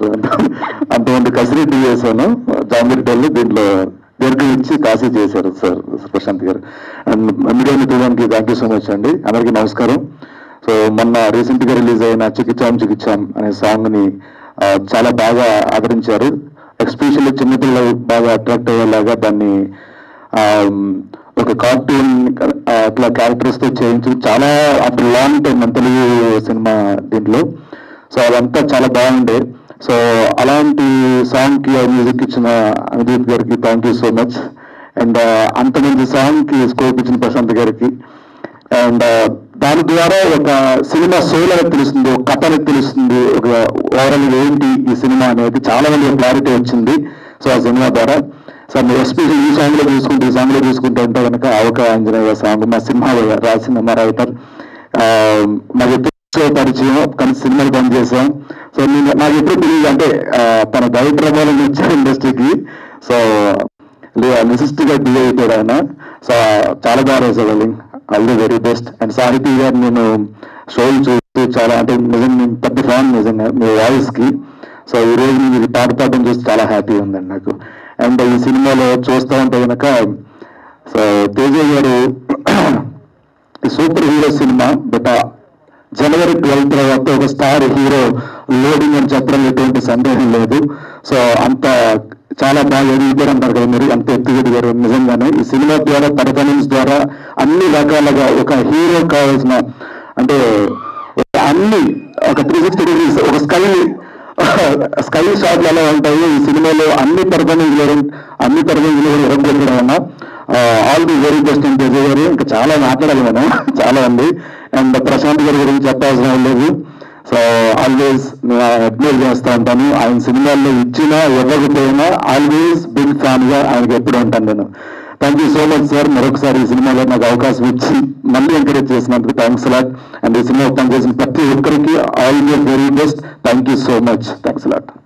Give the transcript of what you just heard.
sir అంతమంది కసిరెడ్డి చేశాను జామిరెడ్డి దీంట్లో దీర్ఘ ఇచ్చి కాశీ చేశారు సార్ ప్రశాంత్ గారు అండ్ మీడియా మిత్రులకి థ్యాంక్ యూ సో మచ్ అండి అందరికీ నమస్కారం సో మొన్న రీసెంట్ గా రిలీజ్ అయిన చికిచాం చికిచాం అనే సాంగ్ ని ఆ, చాలా బాగా ఆదరించారు ఎక్స్పెషల్లీ చిన్నపిల్లలు బాగా అట్రాక్ట్ అయ్యేలాగా దాన్ని ఆ, ఒక కార్టూన్ అట్లా క్యారెక్టర్స్ తో చేయించి చాలా ఆఫ్టర్ లాంగ్ టైం మన తెలుగు సినిమా దీంట్లో సో అదంతా చాలా బాగుండే సో అలాంటి సాంగ్ కి మ్యూజిక్ ఇచ్చిన అనుదీప్ గారికి thank you so much and అంత మంచి సాంగ్ కి స్కోప్ ఇచ్చిన ప్రశాంత్ గారికి అండ్ దాని ద్వారా ఒక సినిమా సోల్ అనేది తెలుస్తుంది ఒక కథ అనేది తెలుస్తుంది ఒక ఓవరాల్ ఏంటి ఈ సినిమా అనేది చాలా మంది క్లారిటీ వచ్చింది సో ఆ సినిమా ద్వారా సో మీరు ఎస్పెషల్ ఈ సాంగ్ లో చూసుకుంటే ఈ సాంగ్ లో చూసుకుంటే ఉంటే కనుక అవక ఆంజనేయ సాంగ్ మా సినిమా రాసిన మా రైటర్ నాకు ఎప్పుడు పరిచయం కానీ సినిమాలు పనిచేసాం సో నేను నాకు ఎప్పుడు తెలియదు అంటే ఆ, తన డైరెక్టర్ అవ్వాలని వచ్చారు ఇండస్ట్రీకి సో లిసిస్ట్ గా డిలే అయిపోయాడు ఆయన సో చాలా బాగా రాశాడు అది all the very best and Sahithi గారు నేను షోలు చూస్తూ చాలా అంటే నిజంగా నేను పెద్ద ఫ్యాన్ నిజంగా మీ వాయిస్ కి సో ఈ రోజు మీరు పాట పాడడం చూసి చాలా హ్యాపీ ఉందండి నాకు అండ్ ఈ సినిమాలో చూస్తా ఉంటే కనుక సో తేజ గారు సూపర్ హీరో సినిమా బట్ జనవరి ట్వెల్త్ తర్వాత ఒక స్టార్ హీరో లోడింగ్ అని చెప్పడం ఎటువంటి సందేహం లేదు సో అంత చాలా బాగా ఎదిగారు అంటారు కదా మీరు అంత ఎత్తుగదిగారు నిజంగానే ఈ సినిమా ద్వారా పర్ఫార్మెన్స్ ద్వారా అన్ని రకాలుగా ఒక హీరో కావాల్సిన అంటే ఒక అన్ని ఒక త్రీ సిక్స్టీ డిగ్రీస్ ఒక స్కై స్కై షాట్లు ఎలా ఉంటాయి ఈ సినిమాలో అన్ని పర్ఫార్మెన్స్ అన్ని పర్ఫార్మెన్స్ ఎరగొట్టడం వల్ల all the very best and Teja గారు ఇంకా చాలా మాట్లాడాలి మనం చాలా ఉంది అండ్ ప్రశాంత్ గారి గురించి చెప్పాల్సిన అవసరం లేదు సో ఆల్వేస్ అడ్మైర్ చేస్తూ ఉంటాను ఆయన సినిమాల్లో ఇచ్చినా ఇవ్వకపోయినా ఆల్వేస్ బిగ్ ఫ్యాన్ గా ఆయనకి ఎప్పుడు ఉంటాను నేను thank you so much sir మరొకసారి ఈ సినిమాలో నాకు అవకాశం ఇచ్చి మళ్ళీ ఎంకరేజ్ చేసినందుకు థ్యాంక్స్ లాట్ అండ్ ఈ సినిమా పనిచేసిన ప్రతి ఒక్కరికి all the very best thank you so much thanks lot